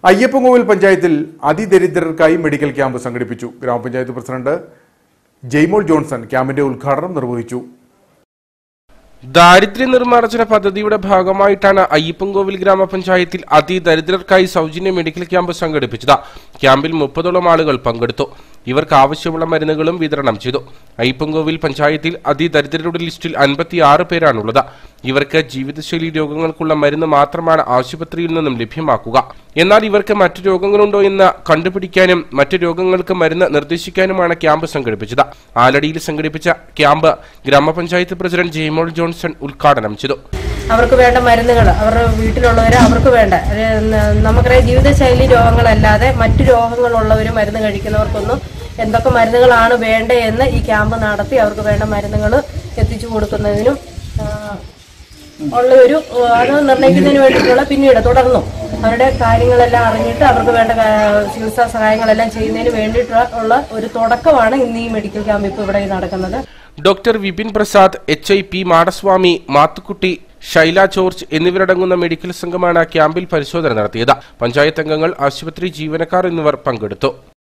അയ്യപ്പൻകോവിൽ പഞ്ചായത്തിൽ അതിദരിദ്രർക്കായി medical camp സംഘടിപ്പിച്ചു ഗ്രാമപഞ്ചായത്ത് പ്രസിഡന്റ് ജെയ്മോൾ ജോൺസൺ ക്യാമ്പിന്റെ ഉദ്ഘാടനം നിർവഹിച്ചു ദാരിദ്ര്യ നിർമ്മാർജ്ജന പദ്ധതിയുടെ ഭാഗമായിട്ടാണ് അയ്യപ്പൻകോവിൽ ഗ്രാമപഞ്ചായത്തിൽ അതിദരിദ്രർക്കായി സൗജന്യ മെഡിക്കൽ ക്യാമ്പ് സംഘടിപ്പിച്ചത് ക്യാമ്പിൽ മുപ്പതോളം ആളുകൾ പങ്കെടുത്തു ഇവർക്ക് ആവശ്യമുള്ള മരുന്നുകളും വിതരണം ചെയ്തു അയ്യപ്പൻകോവിൽ പഞ്ചായത്തിൽ അതിദരിദ്രരുടെ ലിസ്റ്റിൽ അൻപത്തിയാറ് പേരാണുള്ളത് ഇവർക്ക് ജീവിതശൈലി രോഗങ്ങൾക്കുള്ള മരുന്ന് മാത്രമാണ് ആശുപത്രിയിൽ നിന്നും ലഭ്യമാക്കുക എന്നാൽ ഇവർക്ക് മറ്റു രോഗങ്ങളുണ്ടോ എന്ന് കണ്ടുപിടിക്കാനും മറ്റു രോഗങ്ങൾക്ക് മരുന്ന് നിർദ്ദേശിക്കാനുമാണ് ക്യാമ്പ് സംഘടിപ്പിച്ചത് ആലടിയിൽ സംഘടിപ്പിച്ച ക്യാമ്പ് ഗ്രാമപഞ്ചായത്ത് പ്രസിഡന്റ് ജെയ്മോൾ ജോൺസൺ ഉദ്ഘാടനം ചെയ്തു അവർക്ക് വേണ്ട മരുന്നുകൾ അവരുടെ വീട്ടിലുള്ളവർ അവർക്ക് വേണ്ട ഒരു ന- നമുക്കറിയാം ജീവിതശൈലി രോഗങ്ങളല്ലാതെ മറ്റു രോഗങ്ങളുള്ളവർ മരുന്ന് കഴിക്കുന്നവർക്കൊന്നും എന്തൊക്കെ മരുന്നുകളാണ് വേണ്ടേ എന്ന് ഈ ക്യാമ്പ് നടത്തി അവർക്ക് വേണ്ട മരുന്നുകൾ എത്തിച്ചു കൊടുക്കുന്നതിനും ആ, ഉള്ള ഒരു ആ, അത് നിർണ്ണയിക്കുന്നതിന് വേണ്ടിയിട്ടുള്ള പിന്നീട് തുടർന്നും അവരുടെ കാര്യങ്ങളെല്ലാം അറിഞ്ഞിട്ട് അവർക്ക് വേണ്ട കാ- ചികിത്സാ സഹായങ്ങളെല്ലാം ചെയ്യുന്നതിന് വേണ്ടിയിട്ടുള്ള ഉള്ള ഒരു തുടക്കമാണ് ഇന്ന് ഈ മെഡിക്കൽ ക്യാമ്പ് ഇപ്പോൾ ഇവിടെ നടക്കുന്നത് doctor Vipin Prasad H I P Madaswamy Mathukutty Shaila George എന്നിവരടങ്ങുന്ന മെഡിക്കൽ സംഘമാണ് ക്യാമ്പിൽ പരിശോധന നടത്തിയത് പഞ്ചായത്ത് അംഗങ്ങൾ ആശുപത്രി ജീവനക്കാർ എന്നിവർ പങ്കെടുത്തു